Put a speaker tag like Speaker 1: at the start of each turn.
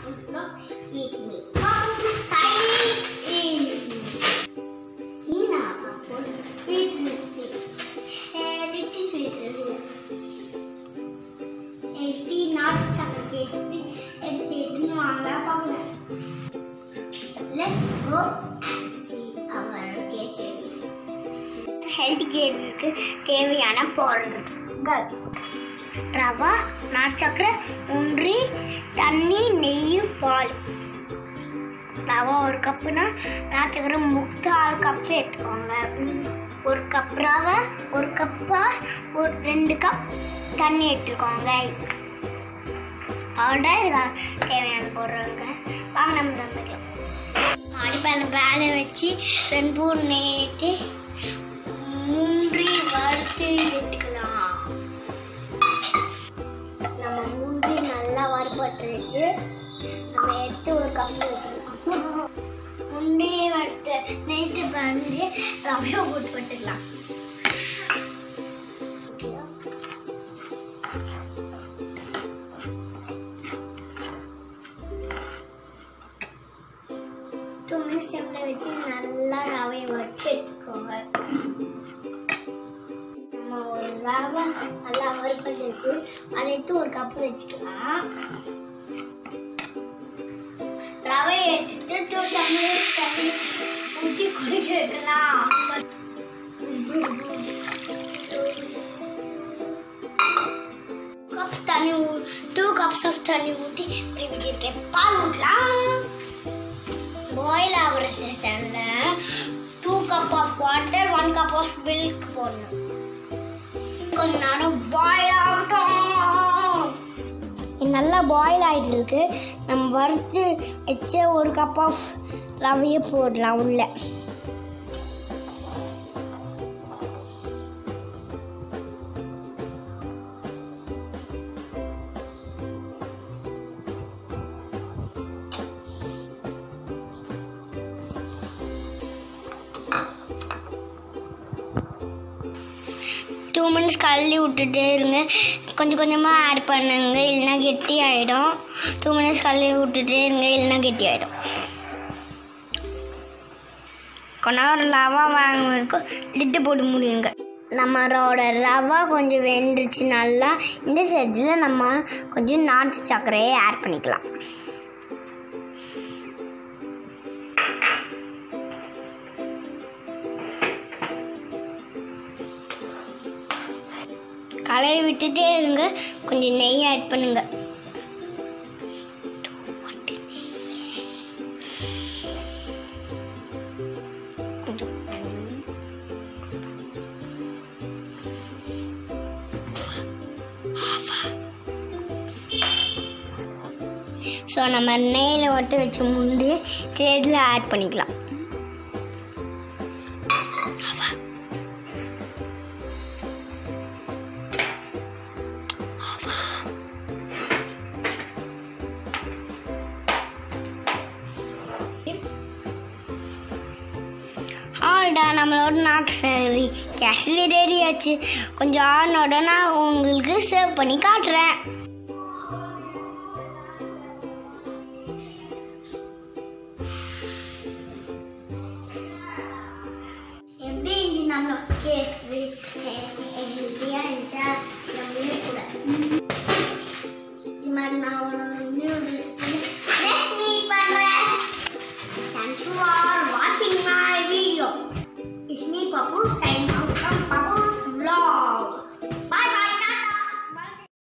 Speaker 1: Papu's vlog is me. Papu signing in. Hina Papu's sweet recipe. Healthy sweet recipe. Healthy not suffocating. It's hidden வாங்க பார்க்கலாம். Let's go and see our kesari. Health கேஸுக்கு தேவையான பொருட்கள் ரவா நாட்டு சக்கரை முந்திரி தண்ணி நெய் பால் ரவா ஒரு கப்புனா நாட்டு சக்கரை முக்கால் கப் எடுத்துக்கோங்க ஒரு கப் ரவை ஒரு கப்பா ஒரு ரெண்டு கப் தண்ணி எடுத்துக்கோங்க அவ்வளோதான் இதுக்கு தேவையான பொருளுங்க வாங்க நம்ம தம்பிக்கலாம் அடிப்பான வேலை வச்சு ரெண்டு பூ நேற்று முந்திரி வறுத்து எடுத்துக்கலாம் நம்ம முந்திரி நல்லா வறுபட்டுருச்சு நம்ம எடுத்து ஒரு கப்பில் வச்சுக்கலாம் முந்திரியை வறுத்து நேற்று வந்து ரவையை போட்டு போட்டுக்கலாம் டூ மினிட்ஸ் சிம்மில் வச்சு நல்லா ரவையை வச்சு எடுத்துக்கோங்க நம்ம ஒரு ரவை நல்லா வறுப்பட்டு அதை எடுத்து ஒரு கப்பு வச்சுக்கலாம் ரவையை எடுத்துட்டு டூ டம்ளர் தண்ணி ஊற்றி குடிக்க வைக்கலாம் கப் தண்ணி டூ கப்ஸ் ஆஃப் தண்ணி ஊற்றி இப்படி வச்சிருக்கேன் பால் ஊற்றலாம் பாயில் ஆகிற செஷனில் two cup of water one cup of milk போடணும் கொஞ்ச நேரம் பாயில் ஆகட்டும் இது நல்லா பாயில் ஆகிட்டு இருக்கு நம்ம வறுத்து வச்ச ஒரு கப் ஆஃப் ரவையை போடலாம் உள்ள டூ மினிட்ஸ் கழுவி விட்டுட்டே இருங்க கொஞ்சம் கொஞ்சமாக ஆட் பண்ணுங்க இல்லைன்னா கெட்டி ஆகிடும் டூ மினிட்ஸ் கழுவி விட்டுட்டே இருங்க இல்லைன்னா கெட்டி ஆகிடும் கொஞ்ச நேரம் ரவா வாங்க இருக்கும் லிட்டு போட்டு முடியுங்க நம்மளோட ரவா கொஞ்சம் வெந்துருச்சு நல்லா இந்த ஸ்டேஜில் நம்ம கொஞ்சம் நாட்டு சர்க்கரையை ஆட் பண்ணிக்கலாம் கலையை விட்டுட்டே இருங்க கொஞ்சம் நெய் ஆட் பண்ணுங்க ஸோ நம்ம நெய்யில் மட்டும் வச்சு முந்தி தேதியில் ஆட் பண்ணிக்கலாம் ஆல்டா நம்மளோட நாட்டு சரி கேசரி ரெடி ஆச்சு கொஞ்சம் ஆனோட நான் உங்களுக்கு சர்வ் பண்ணி காட்டுறேன் எப்படி இருந்துச்சு நம்ம கேசரி ஹெல்த்தியாக இருந்துச்சா நம்மளே கூட இது மாதிரி நான் ஒரு நியூ ரெசிபி நெக்ஸ்ட் மீட் பண்ணுறேன் Thanks for watching my video. It's me, Papu, signing